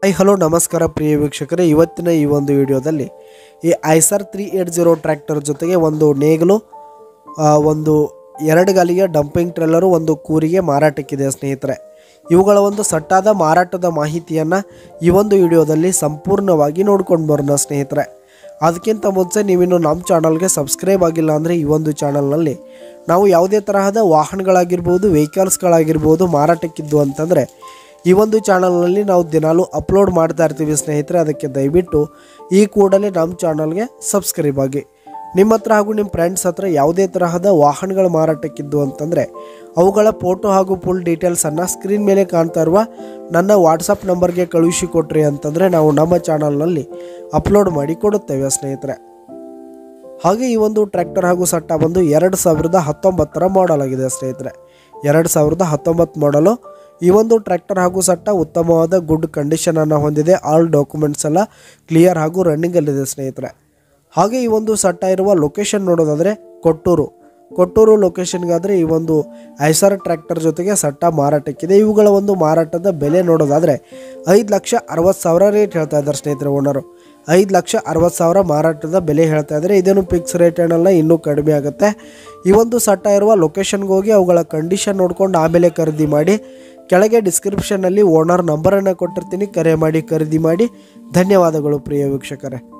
I hello ನಮಸ್ಕಾರ ಪ್ರಿಯ ವೀಕ್ಷಕರೇ ಇವತ್ತಿನ ಈ ಒಂದು ವಿಡಿಯೋದಲ್ಲಿ ಈ Eicher three eight zero tractor ಜೊತೆಗೆ ಒಂದು ನೇಗಲು ಆ, ಒಂದು ಎರಡು ಗಾಲಿಯ ಡಂಪಿಂಗ್ ಟ್ರೇಲರು ಒಂದು ಕೂರಿಗೆ ಮಾರಾಟಕ್ಕಿದೆ ಸ್ನೇಹಿತರೆ ಇವುಗಳ ಒಂದು ಸಟ್ಟಾದ ಮಾರಾಟದ ಮಾಹಿತಿಯನ್ನು ಈ ಒಂದು ವಿಡಿಯೋದಲ್ಲಿ ಸಂಪೂರ್ಣವಾಗಿ ನೋಡ್ಕೊಂಡು ಬರೋಣ ಸ್ನೇಹಿತರೆ ಅದಕ್ಕಿಂತ ಮುಂಚೆ ನೀವಿನ್ನು ನಮ್ಮ ಚಾನಲ್ಗೆ ಸಬ್ಸ್ಕ್ರೈಬ್ ಆಗಿಲ್ಲ ಅಂದರೆ ಈ ಒಂದು ಚಾನಲ್ನಲ್ಲಿ ನಾವು ಯಾವುದೇ ತರಹದ ವಾಹನಗಳಾಗಿರ್ಬೋದು ವೆಹಿಕಲ್ಸ್ಗಳಾಗಿರ್ಬೋದು ಮಾರಾಟಕ್ಕಿದ್ದು ಅಂತಂದರೆ ಈ ಒಂದು ಚಾನಲ್ನಲ್ಲಿ ನಾವು ದಿನಾಲೂ ಅಪ್ಲೋಡ್ ಮಾಡ್ತಾ ಇರ್ತೀವಿ ಸ್ನೇಹಿತರೆ ಅದಕ್ಕೆ ದಯವಿಟ್ಟು ಈ ಕೂಡಲೇ ನಮ್ಮ ಚಾನಲ್ಗೆ ಸಬ್ಸ್ಕ್ರೈಬ್ ಆಗಿ ನಿಮ್ಮ ಹತ್ರ ಹಾಗೂ ನಿಮ್ಮ ಫ್ರೆಂಡ್ಸ್ ಹತ್ರ ಯಾವುದೇ ತರಹದ ವಾಹನಗಳ ಮಾರಾಟಕ್ಕಿದ್ದು ಅಂತಂದರೆ ಅವುಗಳ ಫೋಟೋ ಹಾಗೂ ಫುಲ್ ಡೀಟೇಲ್ಸನ್ನು ಸ್ಕ್ರೀನ್ ಮೇಲೆ ಕಾಣ್ತಾ ಇರುವ ನನ್ನ ವಾಟ್ಸಪ್ ನಂಬರ್ಗೆ ಕಳುಹಿಸಿ ಕೊಟ್ರಿ ಅಂತಂದರೆ ನಾವು ನಮ್ಮ ಚಾನಲ್ನಲ್ಲಿ ಅಪ್ಲೋಡ್ ಮಾಡಿ ಕೊಡುತ್ತೇವೆ ಸ್ನೇಹಿತರೆ ಹಾಗೆ ಈ ಒಂದು ಟ್ರ್ಯಾಕ್ಟರ್ ಹಾಗೂ ಸಟ್ಟ ಬಂದು ಎರಡು ಸಾವಿರದ ಹತ್ತೊಂಬತ್ತರ ಮಾಡಲ್ ಆಗಿದೆ ಸ್ನೇಹಿತರೆ ಎರಡು ಸಾವಿರದ ಹತ್ತೊಂಬತ್ತು ಮಾಡಲು ಈ ಒಂದು ಟ್ರ್ಯಾಕ್ಟರ್ ಹಾಗೂ ಸಟ್ಟ ಉತ್ತಮವಾದ ಗುಡ್ ಕಂಡೀಷನನ್ನು ಹೊಂದಿದೆ ಆಲ್ ಡಾಕ್ಯುಮೆಂಟ್ಸ್ ಎಲ್ಲ ಕ್ಲಿಯರ್ ಹಾಗೂ ರನ್ನಿಂಗಲ್ಲಿದೆ ಸ್ನೇಹಿತರೆ ಹಾಗೆ ಈ ಒಂದು ಸಟ್ಟ ಇರುವ ಲೊಕೇಶನ್ ನೋಡೋದಾದರೆ ಕೊಟ್ಟೂರು ಕೊಟ್ಟೂರು ಲೊಕೇಶನ್ಗಾದರೆ ಈ ಒಂದು ಐಸರ್ ಟ್ರ್ಯಾಕ್ಟರ್ ಜೊತೆಗೆ ಸಟ್ಟ ಮಾರಾಟಕ್ಕಿದೆ ಇವುಗಳ ಒಂದು ಮಾರಾಟದ ಬೆಲೆ ನೋಡೋದಾದರೆ ಐದು ಲಕ್ಷ ಅರವತ್ತು ಸಾವಿರ ರೇಟ್ ಹೇಳ್ತಾ ಇದ್ದಾರೆ ಸ್ನೇಹಿತರೆ ಓನರು ಐದು ಲಕ್ಷ ಅರವತ್ತು ಸಾವಿರ ಮಾರಾಟದ ಬೆಲೆ ಹೇಳ್ತಾ ಇದ್ದಾರೆ ಇದೇನು ಫಿಕ್ಸ್ ರೇಟ್ ಏನಲ್ಲ ಇನ್ನೂ ಕಡಿಮೆ ಆಗುತ್ತೆ ಈ ಒಂದು ಸಟ್ಟ ಇರುವ ಲೊಕೇಶನ್ಗೆ ಹೋಗಿ ಅವುಗಳ ಕಂಡೀಷನ್ ನೋಡ್ಕೊಂಡು ಆಮೇಲೆ ಖರೀದಿ ಮಾಡಿ ಕೆಳಗೆ ಡಿಸ್ಕ್ರಿಪ್ಷನ್ನಲ್ಲಿ ಓನರ್ ನಂಬರನ್ನು ಕೊಟ್ಟಿರ್ತೀನಿ ಕರೆ ಮಾಡಿ ಖರೀದಿ ಮಾಡಿ ಧನ್ಯವಾದಗಳು ಪ್ರಿಯ ವೀಕ್ಷಕರೇ